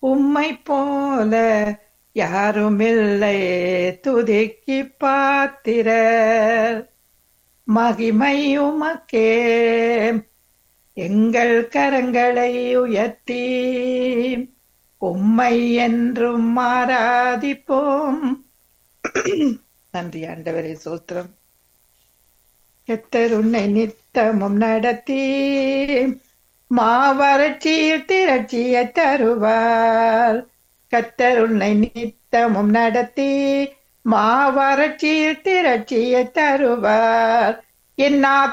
உம்மை போல யாருமில்லை துதிக்கு பாத்திரர் மகிமை உமக்கே எங்கள் கரங்களை உயர்த்தி உம்மை என்றும் ஆராதிப்போம் நன்றி ஆண்டவரே சோத்திரம் எத்தர் உன்னை நித்தமும் நடத்தி மாவறட்சியில் திரட்சிய தருவார் கத்தர் உன்னை நித்தமும் நடத்தி மாவறட்சியில் திரட்சிய தருவார் என்